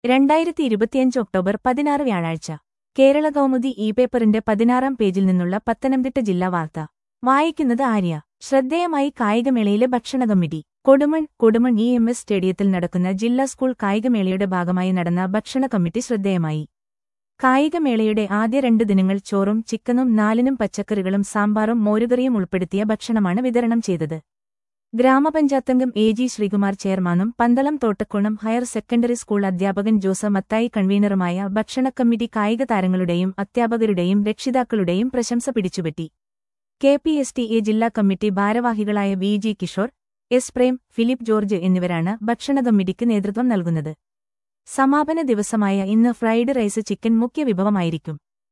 രണ്ടായിരത്തി ഇരുപത്തിയഞ്ച് ഒക്ടോബർ പതിനാറ് വ്യാഴാഴ്ച കേരള കൗമുദി ഇ പേപ്പറിന്റെ പതിനാറാം പേജിൽ നിന്നുള്ള പത്തനംതിട്ട ജില്ലാ വാർത്ത വായിക്കുന്നത് ആര്യ ശ്രദ്ധേയമായി കായികമേളയിലെ ഭക്ഷണ committee Kodumon Kodumon E M S സ്റ്റേഡിയത്തിൽ നടക്കുന്ന ജില്ലാ സ്കൂൾ കായികമേളയുടെ ഭാഗമായി നടന്ന ഭക്ഷണ കമ്മിറ്റി ശ്രദ്ധേയമായി കായികമേളയുടെ ആദ്യ രണ്ട് ദിനങ്ങൾ ചോറും ചിക്കനും നാലിനും പച്ചക്കറികളും സാമ്പാറും മോരുകറിയും ഉൾപ്പെടുത്തിയ ഭക്ഷണമാണ് വിതരണം ചെയ്തത് ഗ്രാമപഞ്ചായത്തംഗം എ ജി ശ്രീകുമാർ ചെയർമാനും Pandalam Thottakkulam higher secondary school അധ്യാപകൻ ജോസ മത്തായി കൺവീനറുമായ ഭക്ഷണ കമ്മിറ്റി കായിക താരങ്ങളുടെയും അധ്യാപകരുടെയും രക്ഷിതാക്കളുടെയും പ്രശംസ പിടിച്ചുപറ്റി K P S T A ജില്ലാ കമ്മിറ്റി ഭാരവാഹികളായ V G Kishore S Prem Philip George എന്നിവരാണ് ഭക്ഷണ കമ്മിറ്റിക്ക് നേതൃത്വം നൽകുന്നത് സമാപന ദിവസമായ ഇന്ന് ഫ്രൈഡ് റൈസ് ചിക്കൻ മുഖ്യ വിഭവമായിരിക്കും